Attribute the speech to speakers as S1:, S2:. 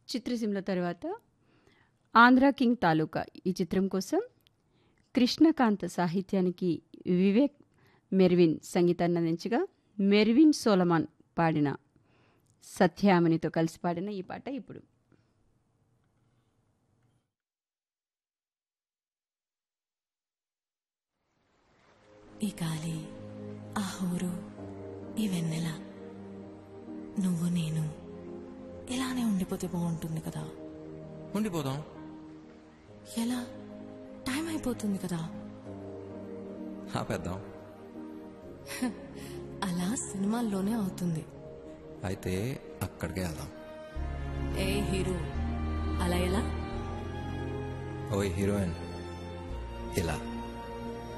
S1: చిత్రసీమల తర్వాత ఆంధ్ర కింగ్ తాలూకా ఈ చిత్రం కోసం కృష్ణకాంత్ సాహిత్యానికి వివేక్ మెర్విన్ సంగీతాన్ని అందించగా మెర్విన్ సోలమాన్ పాడిన సత్యామనితో కలిసి పాడిన ఈ పాట ఇప్పుడు
S2: ఈ గాలి ఆ హోరు ఈ వెన్నెల నువ్వు నేను ఇలానే ఉండిపోతే బాగుంటుంది కదా
S3: ఉండిపోదాం
S2: ఎలా టైం అయిపోతుంది కదా
S3: ఆపేద్దాం
S2: అలా సినిమాల్లోనే అవుతుంది
S3: అయితే అక్కడికే వెళ్దాం
S2: ఏ హీరో అలా ఎలా
S3: ఓ హీరోయిన్ ఇలా